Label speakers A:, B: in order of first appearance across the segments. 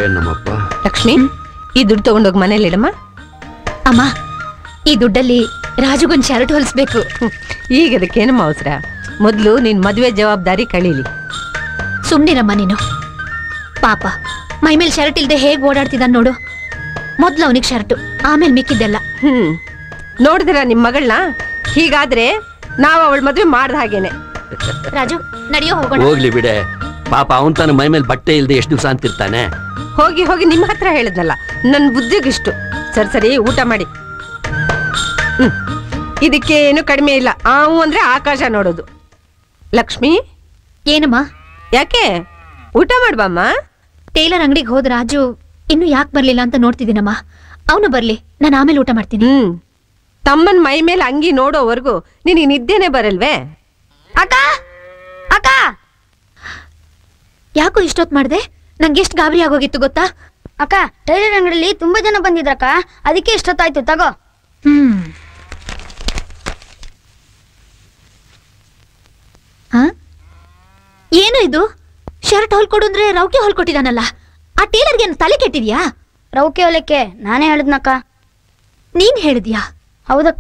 A: ನಮ್ಮಪ್ಪ
B: ಲಕ್ಷ್ಮಿ ಈ ದುಡ್ಡು ತಗೊಂಡೋಗಿ ಮನೇಲಿ ಇಡಮ್ಮ
C: ಅಮ್ಮ ಈ ದುಡ್ಡಲ್ಲಿ ರಾಜುಗೊಂದ್ ಶರ್ಟ್ ಹೊಲಿಸ್ಬೇಕು
B: ಈಗ ಅದಕ್ಕೇನಮ್ಮ ಅವಸರ ಮೊದಲು ನಿನ್ ಮದುವೆ ಜವಾಬ್ದಾರಿ ಕಳೀಲಿ
C: ಸುಮ್ನಿರಮ್ಮ ನೀನು ಪಾಪ ಮೈಮೇಲ್ ಶರ್ಟ್ ಇಲ್ದೆ ಹೇಗ್ ಓಡಾಡ್ತಿದ್ದಾನ್ ನೋಡು ಮೊದ್ಲು ಅವನಿಗೆ ಶರ್ಟು ಆಮೇಲೆ ಮಿಕ್ಕಿದ್ದೆಲ್ಲ
B: ಹ್ಮ್ ನೋಡಿದ್ರ ನಿಮ್ ಮಗಳನ್ನ ಹೀಗಾದ್ರೆ ನಾವು ಅವಳ ಮದುವೆ ಮಾಡ್ದ ಹಾಗೇನೆ
C: ರಾಜು ನಡೆಯೋ ಹೋಗೋಣ
A: ಹೋಗ್ಲಿ ಬಿಡೆ ಪಾಪ ಅವನ್ ತಾನು ಮೈ ಮೇಲೆ ಬಟ್ಟೆ ಇಲ್ದೆ ಎಷ್ಟು ದಿವಸ ಅಂತಿರ್ತಾನೆ
B: ಹೋಗಿ ಹೋಗಿ ನಿಮ್ಮ ಹತ್ರ ಹೇಳಿದ್ನಲ್ಲ ನನ್ನ ಬುದ್ಧಿಗಿಷ್ಟು ಸರಿ ಸರಿ ಊಟ ಮಾಡಿ ಹ್ಮ್ ಇದಕ್ಕೆ ಏನು ಕಡಿಮೆ ಇಲ್ಲ ಆವು ಅಂದ್ರೆ ಆಕಾಶ ನೋಡೋದು ಲಕ್ಷ್ಮಿ
C: ಏನಮ್ಮ
B: ಯಾಕೆ ಊಟ ಮಾಡ್ಬಮ್ಮ
C: ಟೇಲರ್ ಅಂಗಡಿಗೆ ಹೋದ ರಾಜು ಇನ್ನು ಯಾಕೆ ಬರ್ಲಿಲ್ಲ ಅಂತ ನೋಡ್ತಿದ್ದೀನಮ್ಮ ಅವನು ಬರ್ಲಿ ನಾನು ಆಮೇಲೆ ಊಟ ಮಾಡ್ತೀನಿ
B: ಹ್ಮ್ ತಮ್ಮನ್ ಮೈ ಮೇಲೆ ಅಂಗಿ ನೋಡೋವರೆಗೂ ನಿನಗೆ ನಿದ್ದೆನೆ ಬರಲ್ವೇ
D: ಅಕ್ಕ ಅಕ್ಕ
C: ಯಾಕೋ ಇಷ್ಟೊತ್ ಮಾಡ್ದೆ ನಂಗೆ ಎಷ್ಟು ಗಾಬರಿ ಆಗೋಗಿತ್ತು ಗೊತ್ತಾ
D: ಅಕ್ಕ ಟೈಲರ್ ಅಂಗಡಿಲಿ ತುಂಬಾ ಜನ ಬಂದಿದ್ರಕ್ಕ ಅದಕ್ಕೆ ಇಷ್ಟೊತ್ತಾಯ್ತು ತಗೋ
C: ಹ್ಮ್ ಹ? ಏನು ಇದು ಶರ್ಟ್ ಹೊಲ್ಕೊಡು ಅಂದ್ರೆ ರೌಕೆ ಹೊಲ್ಕೊಟ್ಟಿದಾನಲ್ಲ ಆ ಟೇಲರ್ಗೆ ಏನು ತಲೆ ಕೆಟ್ಟಿದ್ಯಾ
D: ರೌಕೆ ಹೊಲಕ್ಕೆ ನಾನೇ ಹೇಳಿದ್ನಕ್ಕ
C: ನೀನ್ ಹೇಳಿದ್ಯಾ
D: ಹೌದಕ್ಕ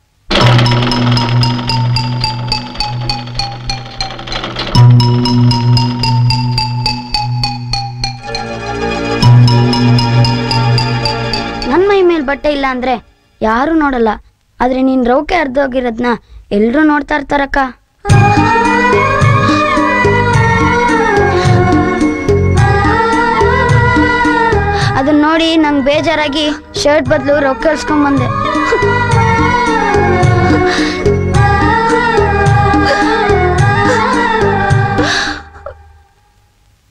D: ನನ್ ಮೈ ಮೇಲೆ ಬಟ್ಟೆ ಇಲ್ಲ ಅಂದ್ರೆ ಯಾರು ನೋಡಲ್ಲ ಆದ್ರೆ ನೀನ್ ರೌಕೆ ಅರ್ಧೋಗಿರೋದ್ನ ಎಲ್ರೂ ನೋಡ್ತಾ ಇರ್ತಾರಕ್ಕ ಅದನ್ನ ನೋಡಿ ನಂಗೆ ಬೇಜಾರಾಗಿ ಶರ್ಟ್ ಬದಲು ರೊಕ್ಕ ಕಳ್ಸ್ಕೊಂಡ್ ಬಂದೆ